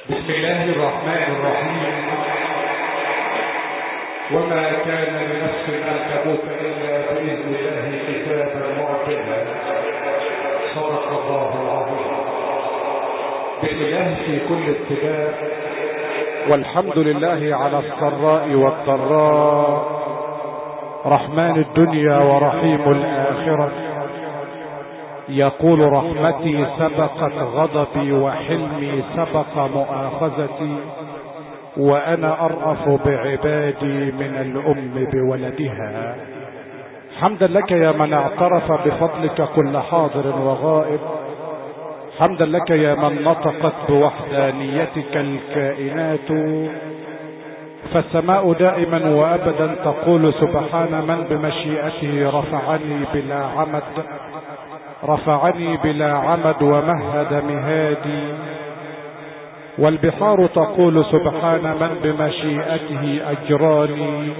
بسم الله الرحمن الرحيم وما كان لنفس ان تموت الا باذن الله كتابا معجلا صدق الله العظيم بسم الله في كل ابتداء والحمد لله على السراء والضراء رحمن الدنيا ورحيم الاخره يقول رحمتي سبقت غضبي وحلمي سبق مؤاخذتي وانا ارأف بعبادي من الام بولدها حمدا لك يا من اعترف بفضلك كل حاضر وغائب حمدا لك يا من نطقت بوحدانيتك الكائنات فالسماء دائما وابدا تقول سبحان من بمشيئته رفعني بلا عمد رفعني بلا عمد ومهد مهادي والبحار تقول سبحان من بمشيئته اجراني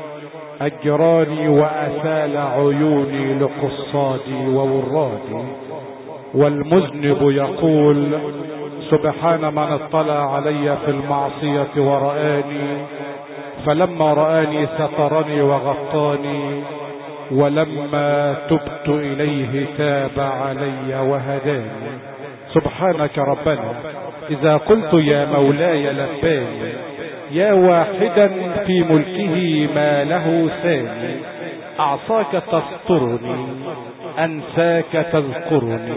اجراني واسال عيوني لقصادي وورادي والمذنب يقول سبحان من اطلع علي في المعصيه ورآني فلما رآني سترني وغطاني ولما تبت اليه تاب علي وهداني سبحانك ربنا اذا قلت يا مولاي لباني يا واحدا في ملكه ما له ثاني اعصاك تسترني انساك تذكرني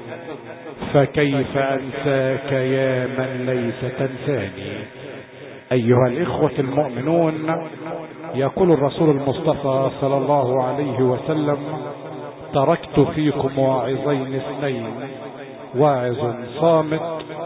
فكيف انساك يا من ليس تنساني ايها الاخوه المؤمنون يقول الرسول المصطفى صلى الله عليه وسلم تركت فيكم واعظين اثنين واعظ صامت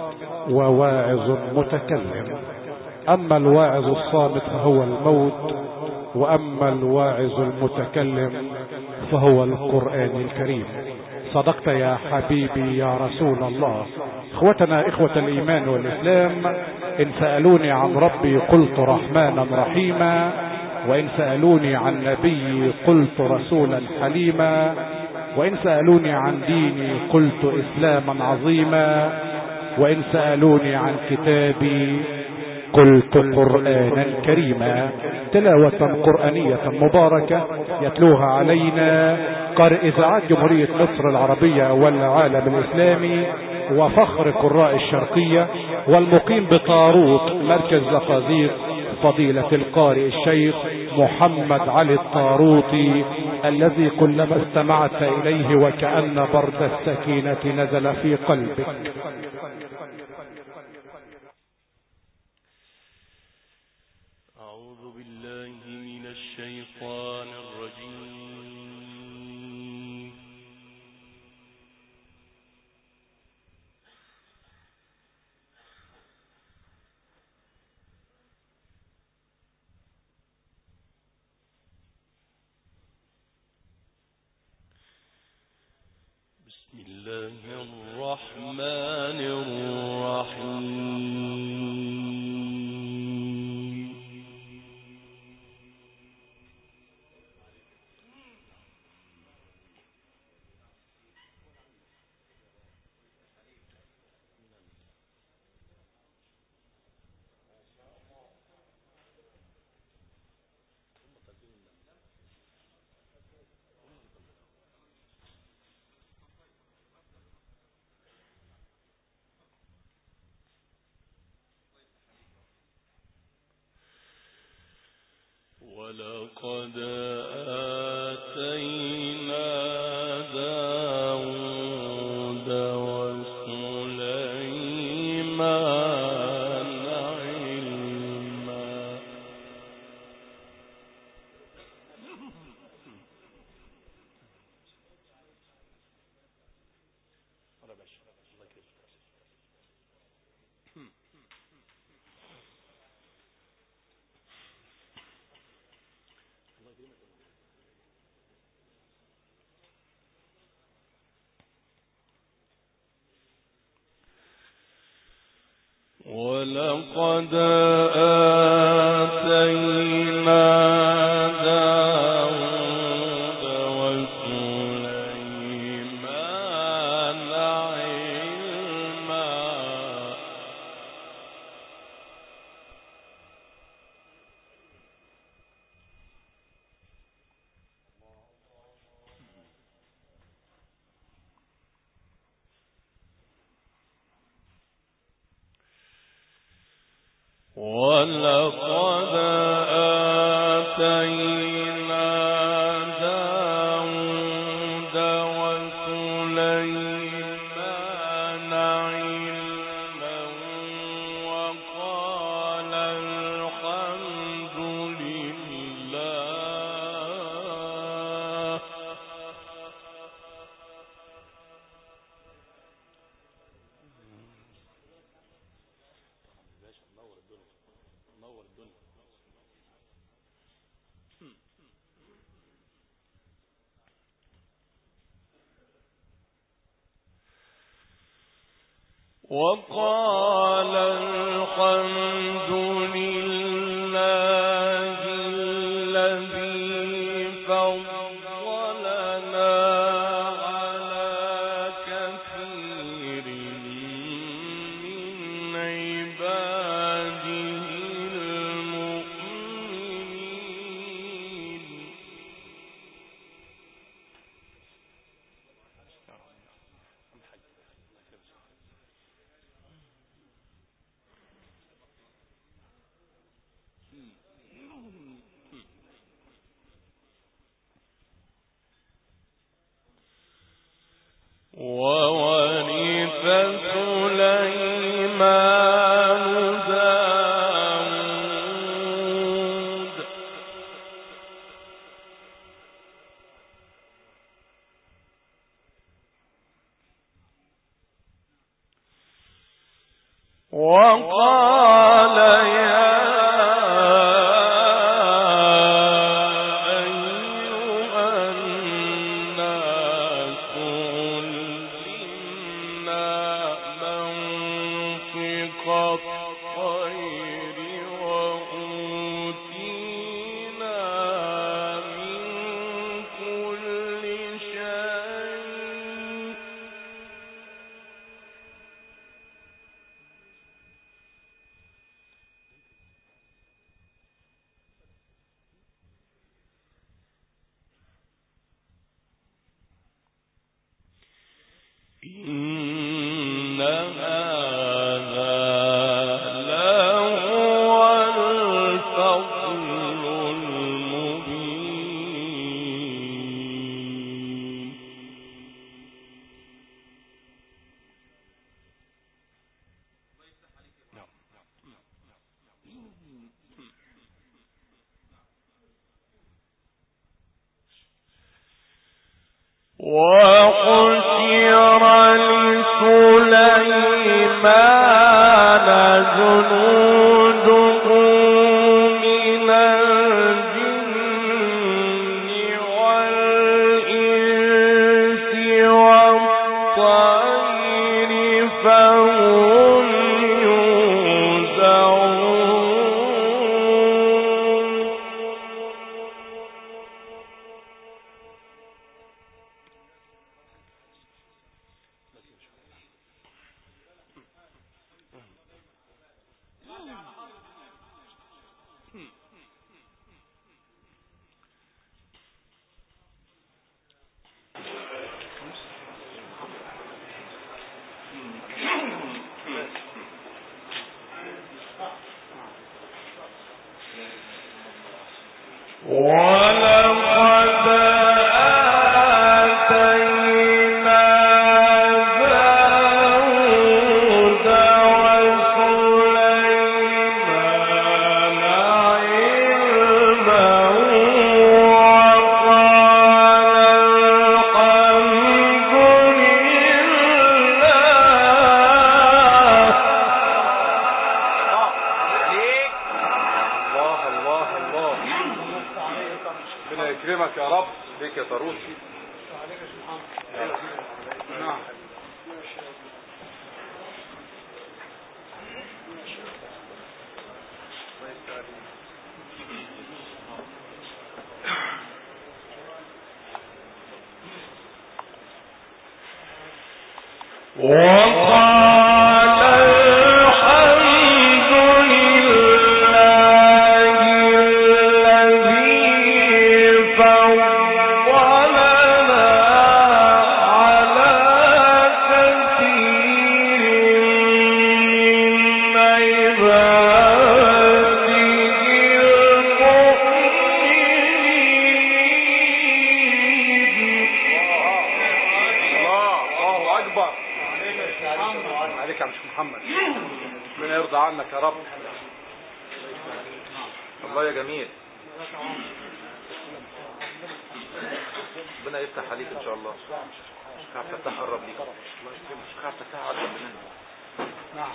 وواعظ متكلم اما الواعظ الصامت فهو الموت واما الواعظ المتكلم فهو القران الكريم صدقت يا حبيبي يا رسول الله اخوتنا اخوه الايمان والاسلام ان سالوني عن ربي قلت رحمانا رحيما وإن سألوني عن نبي قلت رسولا حليما وإن سألوني عن ديني قلت إسلاما عظيما وإن سألوني عن كتابي قلت قرآنا كريما تلاوة قرآنية مباركة يتلوها علينا قارئ إذاعات جمهورية مصر العربية والعالم الإسلامي وفخر قراء الشرقية والمقيم بطاروت مركز زقازيق فضيلة القارئ الشيخ محمد علي الطاروطي الذي كلما استمعت إليه وكأن برد السكينة نزل في قلبك ولقد آتينا داود وسليمان علما ولقد آتينا داود وسليمان علما ولقد آتينا داود وسليمان علما وقال الحمد لله وقال الحمد لله الذي فضلنا على كثير من عباده المؤمنين وورث سليمان داود وقال يا أيها الناس علمنا منطق الطير وأوتينا من كل شيء إن هذا لهو الفضل المبين وحشر لسليمان جنوده من الجن والإنس والطير فهم يوزعون ولقد آتينا داود وسليمان علما وقال الحمد لله الله الله الله ربنا يكرمك يا رب بيك يا طاروسي نعم وقال الحمد لله الذي فضلنا على كثير من عباده عليك يا مش محمد ربنا يرضى عنك يا رب الله يا جميل ربنا يفتح عليك ان شاء الله شيخ عبد الفتاح قرب ليك شيخ عبد الفتاح قرب منك نعم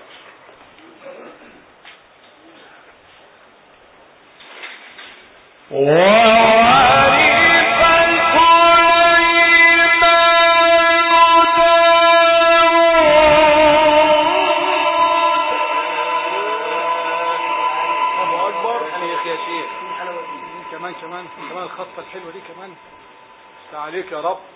الله اكبر شيخ يا شيخ كمان كمان كمان الخطه الحلوه دي كمان استع عليك يا رب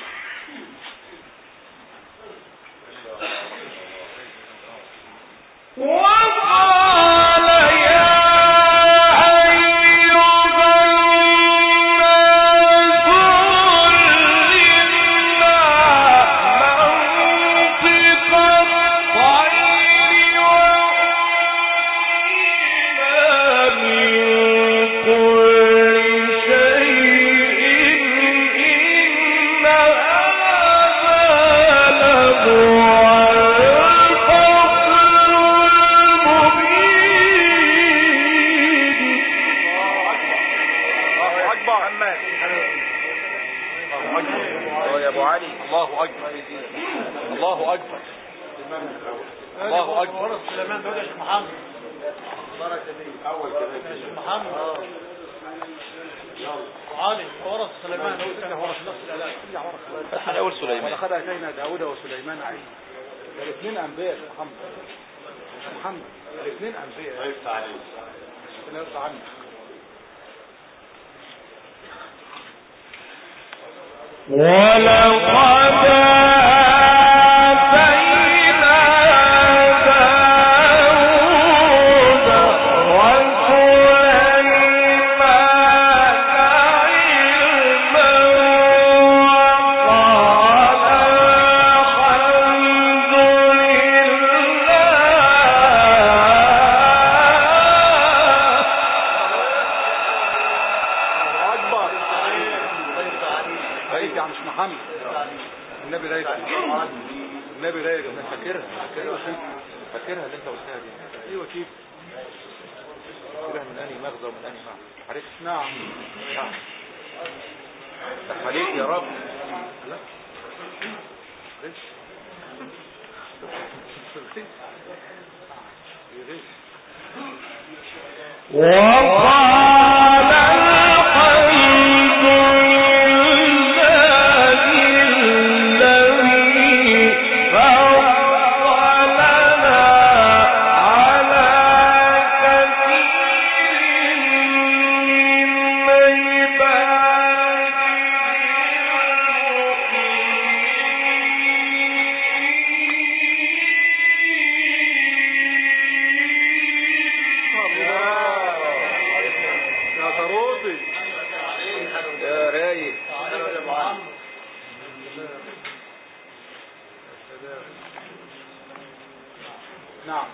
الله اكبر محمد الله اكبر الله يا ابو علي الله اكبر الله اكبر الله اكبر سليمان دول يا شيخ محمد يا شيخ محمد علي ورث سليمان هو كان ورث نفس الالات كلها ورث فتح الاول سليمان ولقد اتينا داود وسليمان عليه الاثنين انبياء يا محمد يا محمد الاثنين انبياء يفتح عليك ربنا يرضى عنك الله اكبر رايك يا عم مش محمد النبي رايك النبي رايك انا فاكرها فاكرها فاكرها اللي انت قلتها دي ايوه كده فاكرها من انهي مغزى ومن انهي معنى عرفت نعم نعم فتح عليك يا رب لا غش غش يا طروطي يا رايق نعم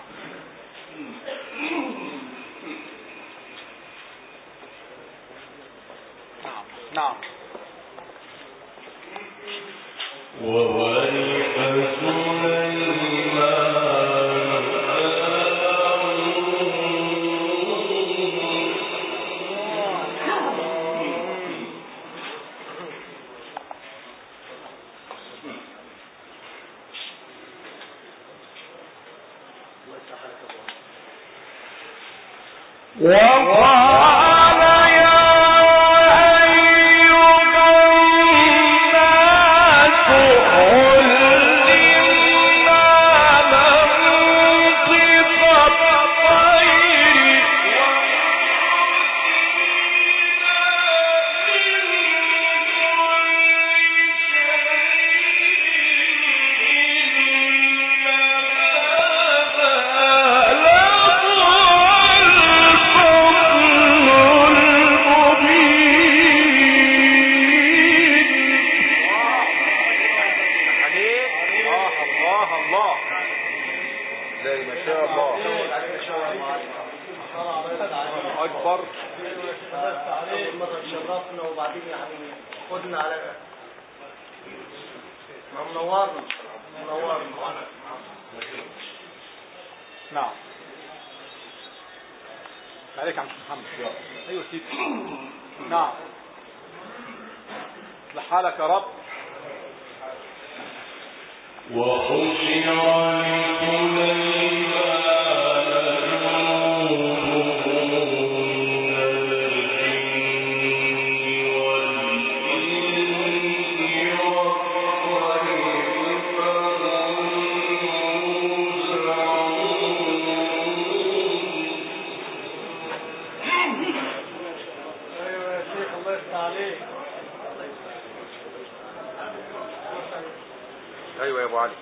نعم نعم عليك الله الله الله زي ما شاء الله الله اكبر أول مرة تشرفنا وبعدين يعني خدنا على ما منورنا منورنا نعم عليك يا عم محمد ايوه سيدي نعم اصلح حالك يا رب ايوه يا شيخ الله يفتح عليك ايوه يا ابو علي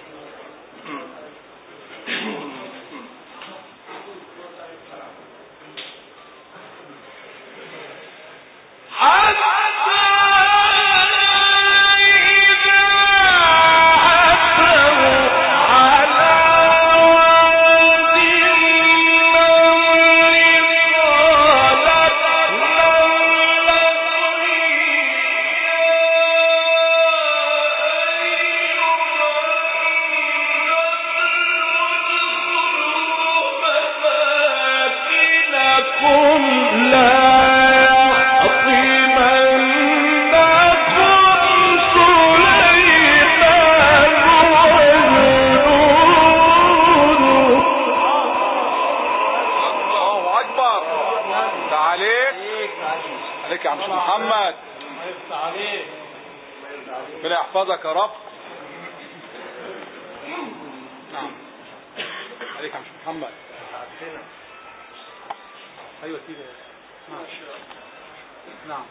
الله اكبر ده عليك عليك يا عم محمد الله يفتح عليك ربنا يحفظك يا رب نعم عليك يا عم محمد ايوه سيدي نعم نعم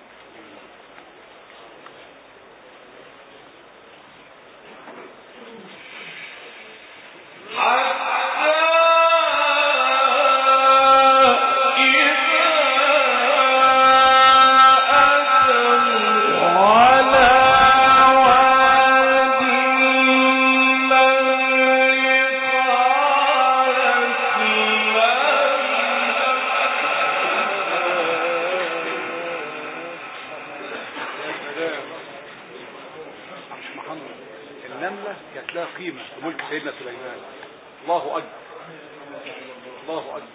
مش محمد النملة كانت لها قيمة في ملك سيدنا سليمان الله أكبر الله أكبر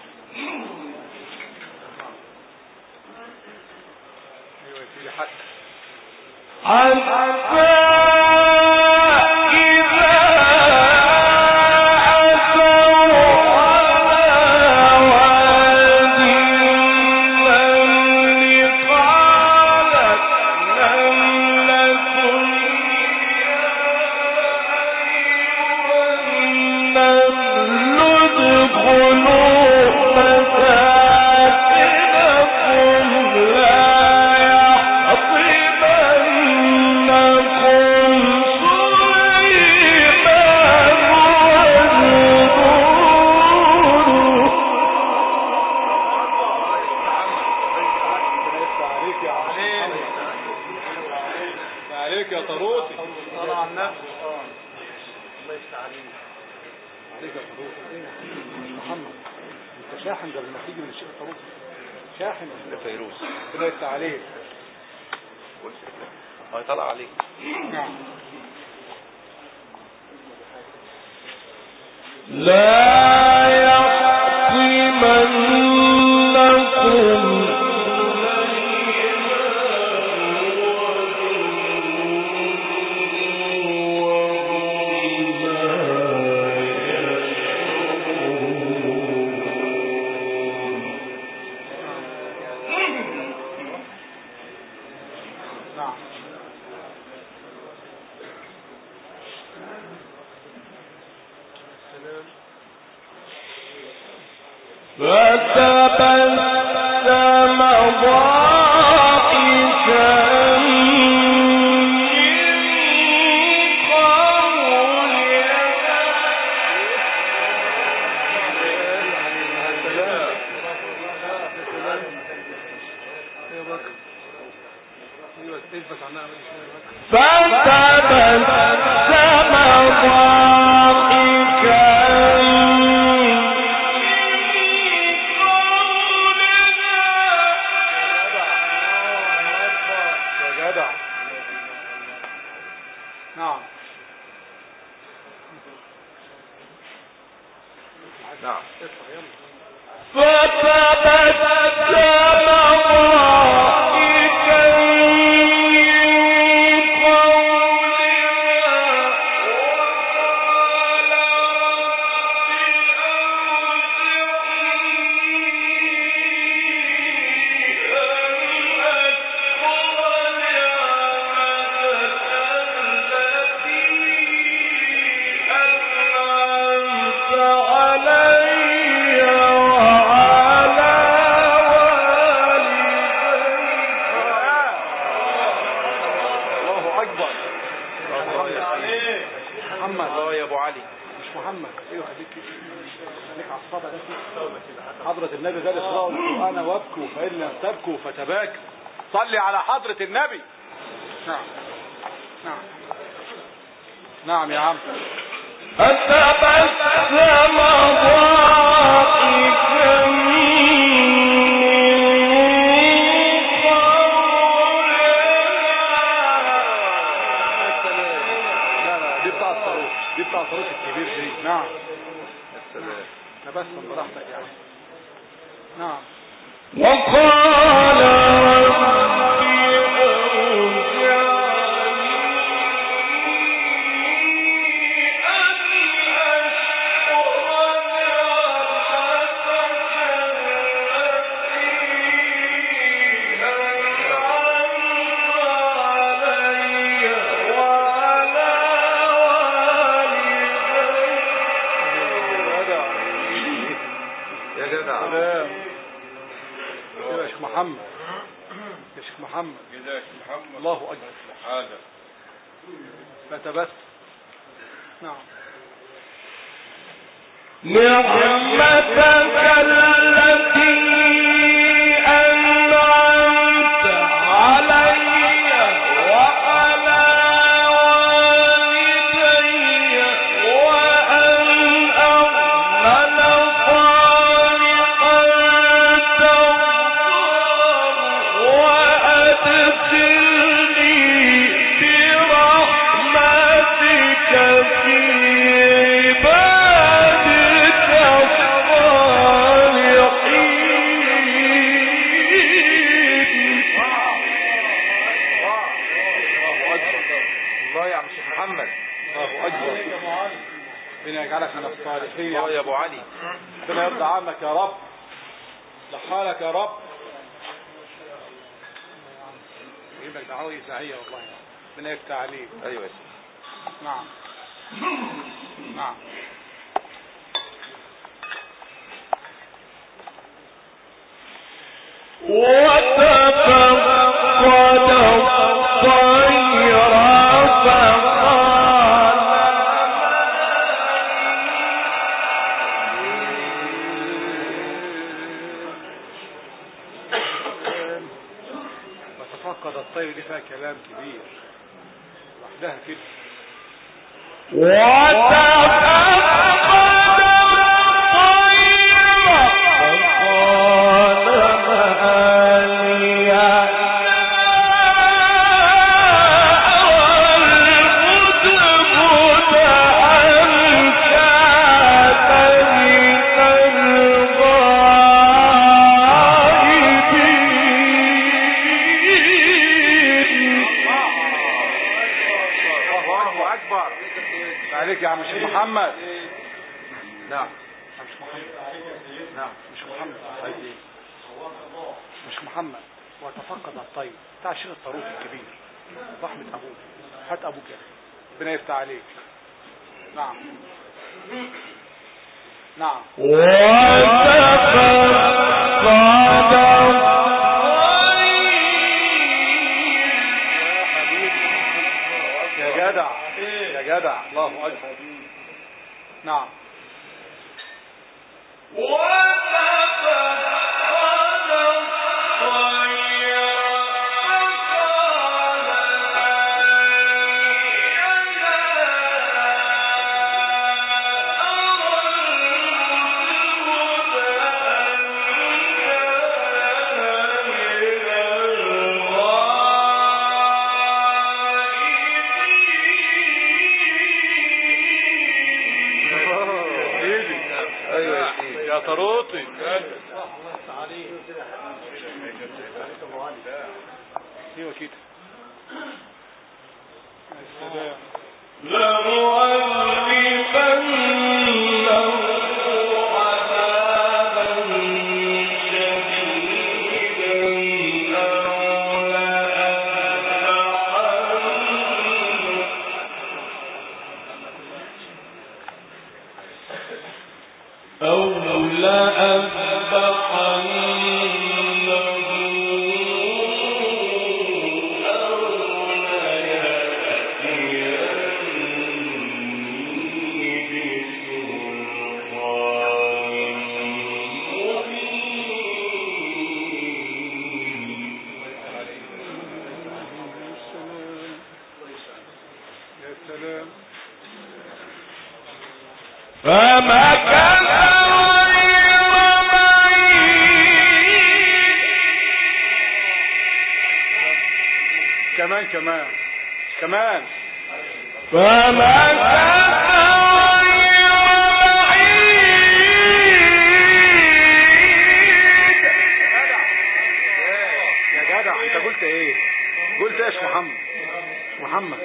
أيوة يا سيدي حق ربنا يفتح عليك يا عم يفتح عليك يا طروطي صلى على النبي عليك يا طروطي محمد انت شاحن قبل ما تيجي من الشيخ طروطي شاحن ده فيروز ربنا يفتح عليك هيطلع عليك نعم نعم فتبسم ضاحكا يا بكر ايوه اثبت عنها عمل شويه يا بكر فتبسم ضاحكا نعم الله اكبر محمد الله يا ابو علي مش محمد ايوه خليك كده. خليك على الصدى ده كده. حضرة النبي قال اقرأوا القرآن وابكوا فإن لم تبكوا فتباكوا صلي على حضرة النبي نعم نعم نعم يا عم فتبسم ضاحكا لا لا دي بتاع الصاروخ دي بتاع الصاروخ الكبير دي نعم السلام تبسم براحتك يا عم نعم وقال رب يا جدع سلام كده يا شيخ محمد يا شيخ محمد الله اكبر فتبسم نعم نعمتك التي أنعمت علي وعلى والدي وأن أعمل صالحا ترضاه وأدخلني برحمتك في عبادك الصالحين الله اكبر الله يا عم شيخ محمد الله اكبر ربنا يجعلك من الصالحين الله يا ابو علي ربنا يرضى عنك يا رب لحالك يا رب يجيب لك دعوه اذاعيه والله ربنا يفتح عليك ايوه يا شيخ نعم نعم وتفقد الطير فقال وتفقد الطير دي فيها كلام كبير لوحدها كده وتفقد الطير فقال ما لي والهدهد أم كان من الغائبين الله اكبر عليك يا عم شيخ محمد نعم مش محمد نعم مش محمد طيب مش محمد وتفقد الطيب بتاع الشيخ الطاروس الكبير رحمة أبوك هات أبوك يا أخي ربنا يفتح عليك نعم نعم يا حبيبي يا جدع يا جدع الله أكبر نعم ايوه يا يا طروطي ايوه كده يا سلام يا سلام فمكث غير بعيد كمان كمان كمان فمكث غير بعيد يا جدع انت قلت ايه قلت ايش محمد محمد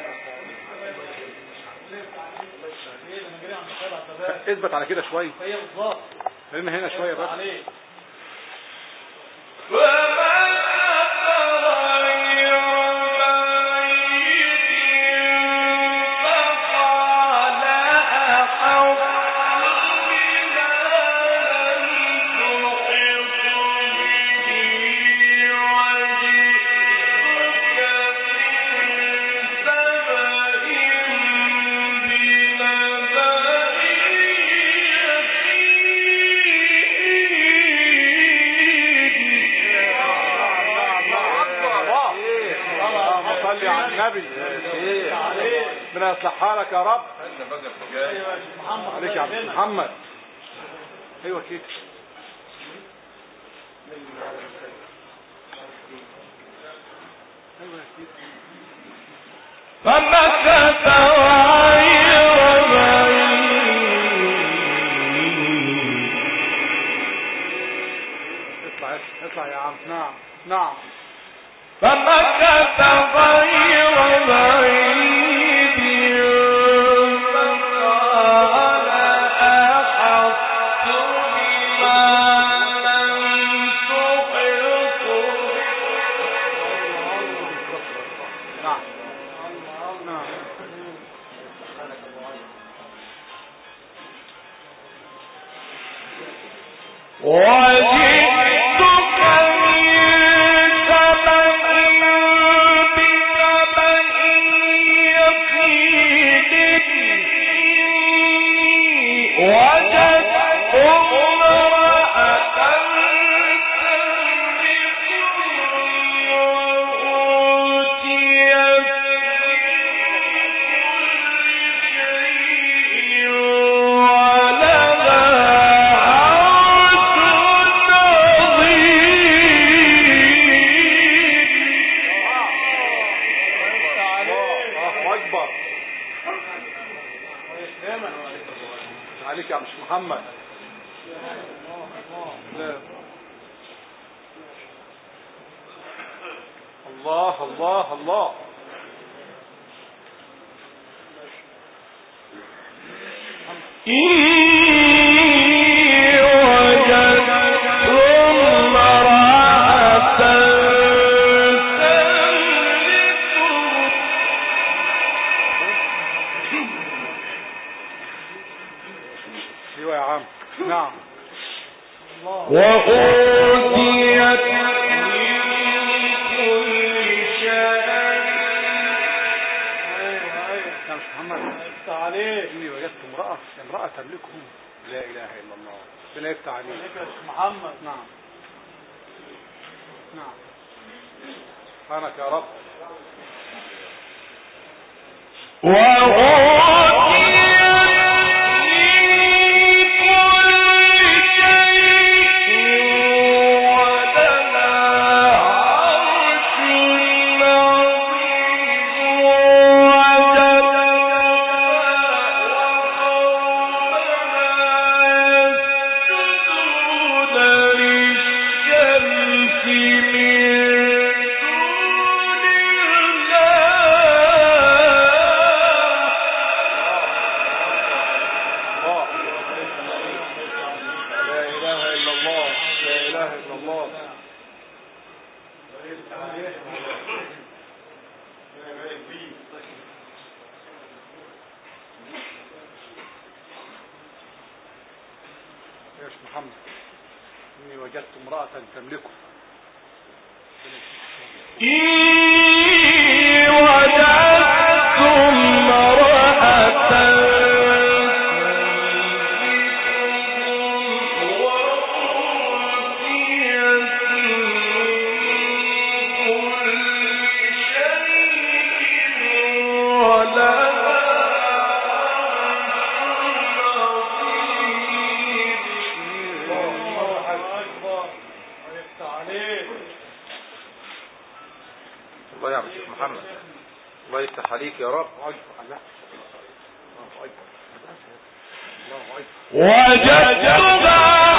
اثبت على كده شويه هي بالظبط لان هنا شويه بس عليه اللهم صل على النبي ربنا يصلح حالك يا رب عليك يا عبد محمد ايوه كده ايوه يا سيدي فمكث غير بعيد اطلع اطلع يا عم نعم نعم فمكث غير بعيد فقال أحطت بما لم تحط نعم نعم وجئتك من سبأ بنبأ يقين وجدت امرأة تملكهم وأوتيت ولها عرش الله اكبر عليك يا مش محمد لا. الله الله الله إني وجدت امرأة تملكهم ايوه يا عم نعم وأوتيت من كل شيء يا مش محمد افتح عليك اني وجدت امرأة امرأة تملكهم لا اله الا الله ربنا يفتح عليك عليك يا شيخ محمد نعم نعم سبحانك يا رب وَأُوتِيَتْ يا شيخ محمد اني وجدت امرأة تملكه إني وجدت امرأة الله يعمل شيخ محمد الله يفتح عليك يا رب وجدتها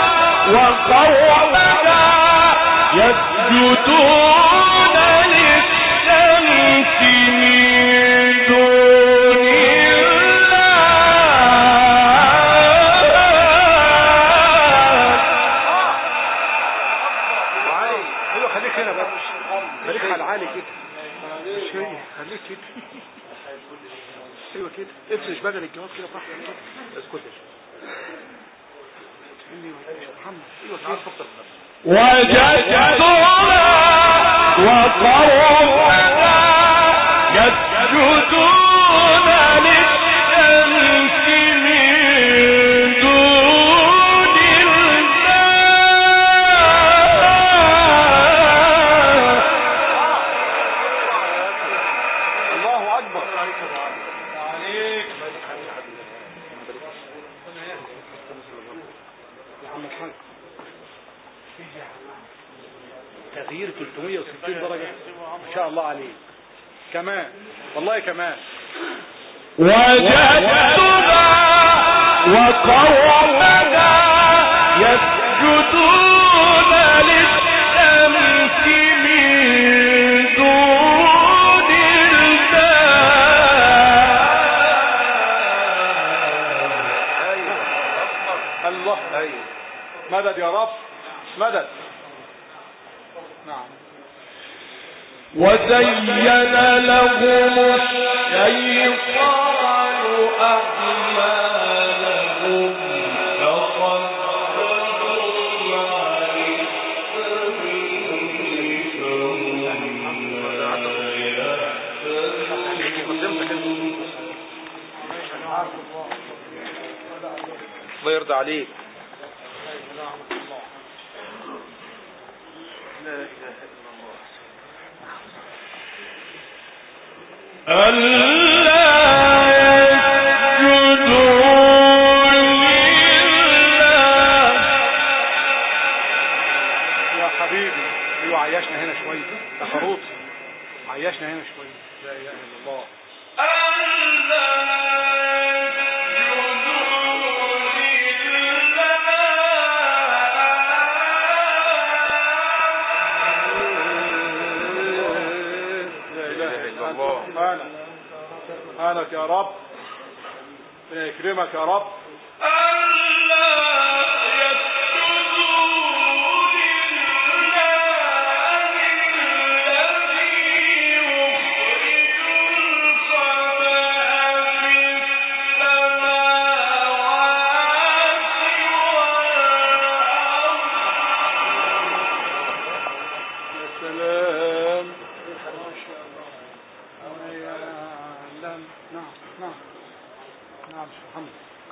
وقومها يسجدون للشمس من دون الله عالي ايوه خليك هنا بس خليك على العالي كده مش هي خليك كده ايوه كده افرش بدل الجواب كده براحتك كده اسكت يا شيخ اني يا شيخ محمد ايوه عارف كده اكتر من نفسك وجدتها وقومها يسجدون للشمس من دون الله الله اكبر يا عم الحاج تغيير 360 درجة ما شاء الله عليه كمان والله كمان وجدتها وقومها يسجدون للشمس من دون الله الله ايوه مدد يا رب مدد نعم وزين لهم الشيطان أعمالهم فصدهم عن مقدمتك انت الله يرضى عليك ألا يسجدوا لله يا حبيبي ايوه عيشنا هنا شوية يا خروط عيشنا هنا شوية لا اله الا الله لا اله الا الله سبحانك سبحانك يا رب ربنا يكرمك يا رب يا سلام ما شاء الله يا علام نعم نعم نعم شيخ محمد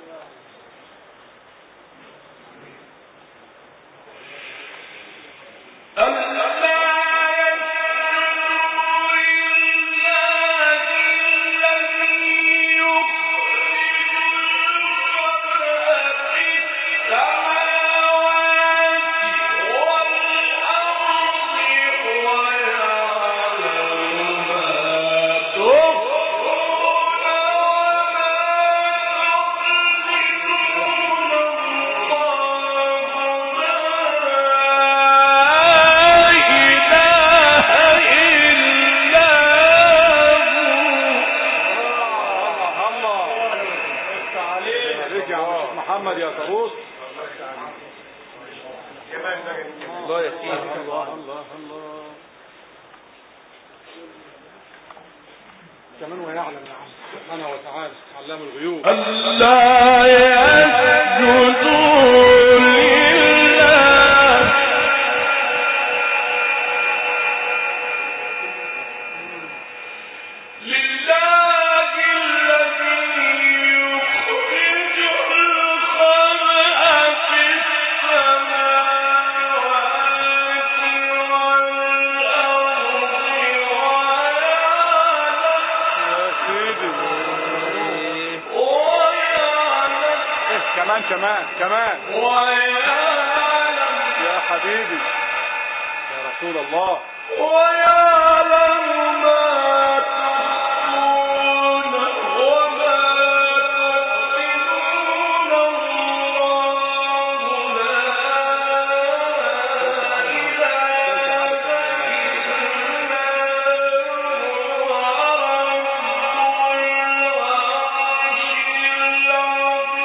الله عليك يا عم الشيخ محمد يا طروس الله يا سيدي الله الله الله كمان ويعلم يا عم سبحانه وتعالى علام الغيوب ألا يسجدوا كمان كمان كمان يا حبيبي يا رسول الله ويعلم ما تخفون وما تكتمون الله لا إله إلا هو رب العرش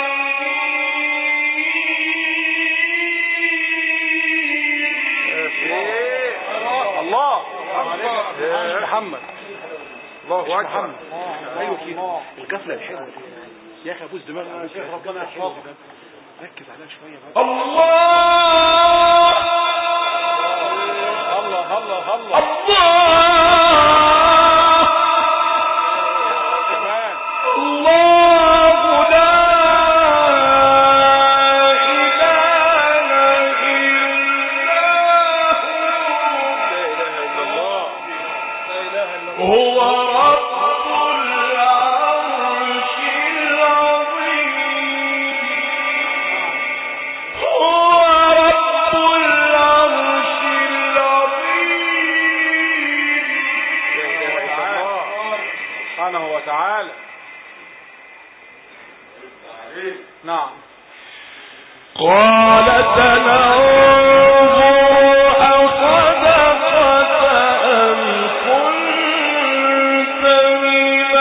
العظيم الله مش محمد الله مش اكبر محمد ايوه كده القفله الحلوه دي يا اخي ابوس دماغك ابوس دماغ ربنا الحلوه دي بقى. ركز عليها شويه بقى الله الله الله الله كمان الله لا إله إلا هو هو رب العرش العظيم هو رب العرش العظيم سبحانه وتعالى نعم قال تنظر أصدقت أم كنت من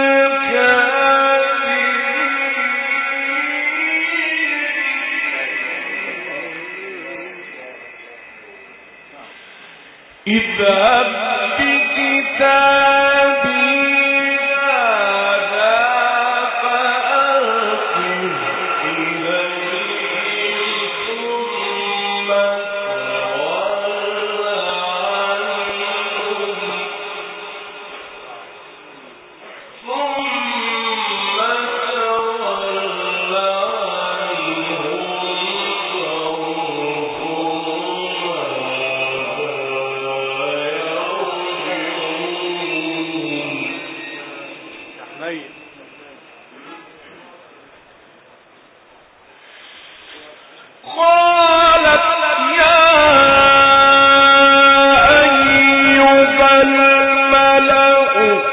الكاذبين اذهب بكتابي هذا فألقه إليهم ثم تول عنهم ثم تول عنهم يا حنين قالت يا أيها الملأ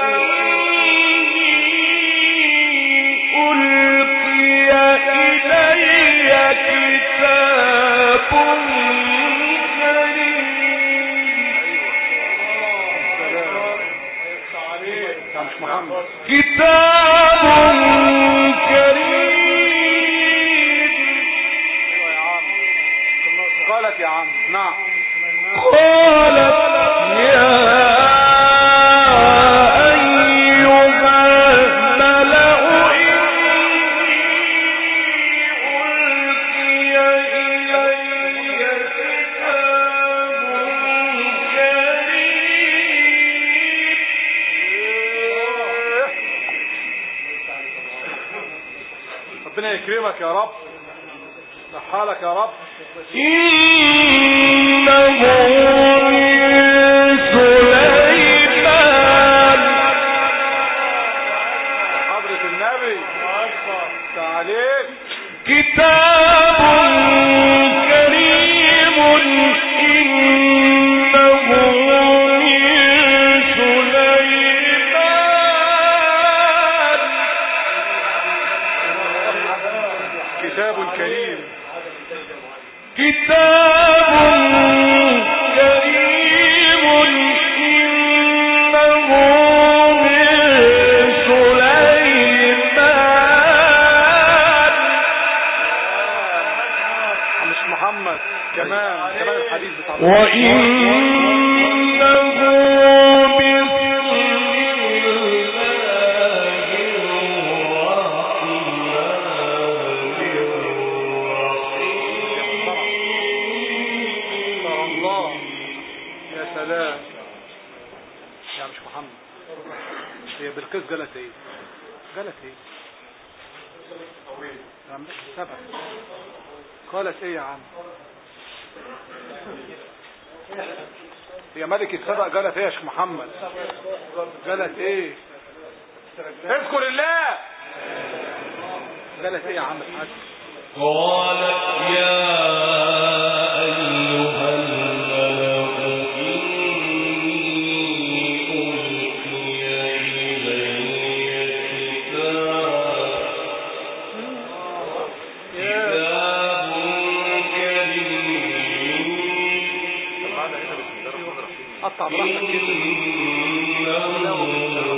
إني ألقي إلي كتاب كريم يا مش محمد كتاب كريم ايوه يا عم قالت يا عم نعم قالت يا أيها الملأ إني ألقي إلي كتاب ربنا ربنا يكرمك يا رب صحالك يا رب إنه من سليمان حضرة النبي تعاليك كتاب كريم إنه من سليمان كتاب كريم كتاب كريم إنه من سليمان مش محمد كمان كمان الحديث بتاع وإنه بسم يا الله يا سلام يا مش محمد هي بالقيس قالت ايه قالت ايه يا عم سبع قالت ايه يا عم هي ملكة سبق قالت ايه يا شيخ محمد قالت ايه اذكر الله قالت ايه يا عم الحاج قال يا أيها الملأ إني ألقي إلي كتاب كتاب كريم معنا هنا بسم الله الرحمن الرحيم قطع براحتك كده إنه من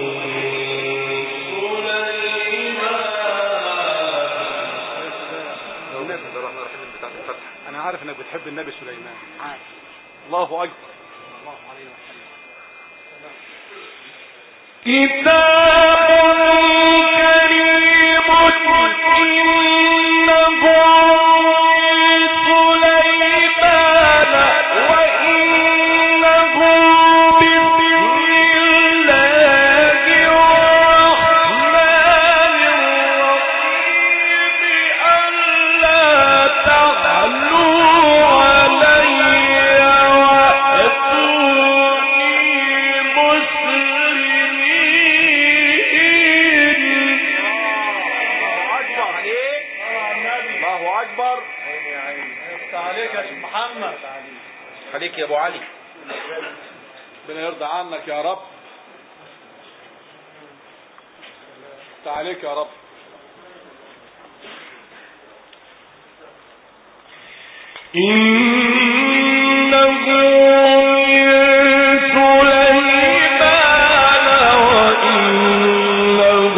سليمان بسم الله الرحمن الرحيم بتاعت الفتح انا عارف انك بتحب النبي سليمان الله اكبر الله عليه وسلم كتاب كريم إنه سليمان وإنه بسم الله الرحمن الرحيم ألا تعلوا علي وأتوني مسلمين الله اكبر عليك يا شيخ محمد خليك يا ابو علي ربنا يرضى عنك يا رب تعاليك يا رب إنه من سليمان وإنه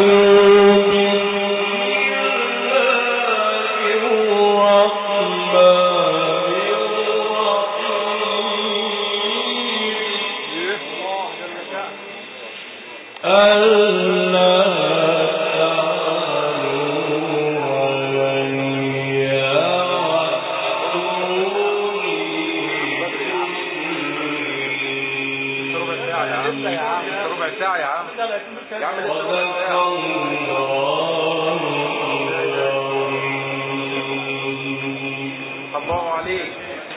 بسم الله الرحمن الرحيم ألا تعلوا علي ربع ساعة يا عم لسه يا عم. ربع ساعة يا عم لا لا يكون بيتكلم. يا عم لسه وذكر ربع ساعة الله الله عليك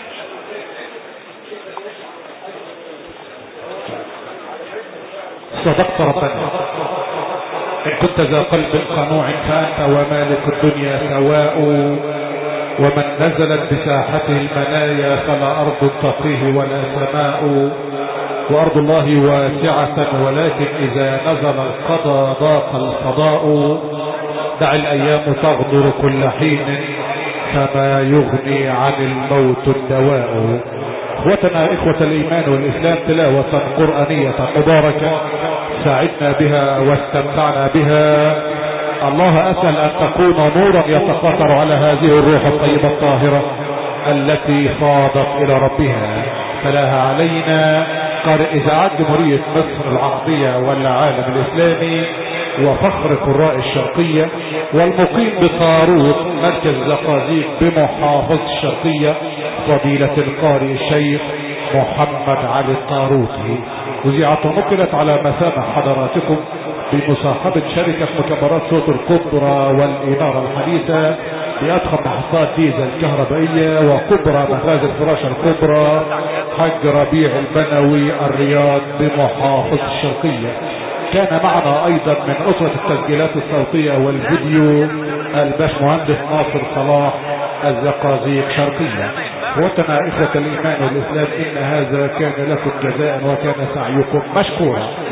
صدقت ربنا إن كنت ذا قلب قنوع فأنت ومالك الدنيا سواء ومن نزلت بساحته المنايا فلا أرض تقيه ولا سماء وأرض الله واسعة ولكن إذا نزل القضاء ضاق الفضاء دع الأيام تغدر كل حين فما يغني عن الموت الدواء اخوتنا اخوة الايمان والاسلام تلاوة قرآنية مباركة سعدنا بها واستمتعنا بها الله اسأل ان تكون نورا يتقاطر على هذه الروح الطيبة الطاهرة التي فاضت الى ربها فلاها علينا قال اذاعات جمهورية مصر العربية والعالم الاسلامي وفخر قراء الشرقية والمقيم بطاروت مركز زقازيق بمحافظة الشرقية فضيلة القارئ الشيخ محمد علي الطاروتي وزيعة نقلت على مسامع حضراتكم بمصاحبة شركة مكبرات صوت القدرة والإنارة الحديثة بأضخم محطات ديزل كهربائية وكبرى مخازن الفراش الكبرى حج ربيع البنوي الرياض بمحافظة الشرقية كان معنا ايضا من اسرة التسجيلات الصوتية والفيديو الباش مهندس ناصر صلاح الزقازيق شرقية وطنا اخوة الايمان والاسلام ان هذا كان لكم جزاء وكان سعيكم مشكورا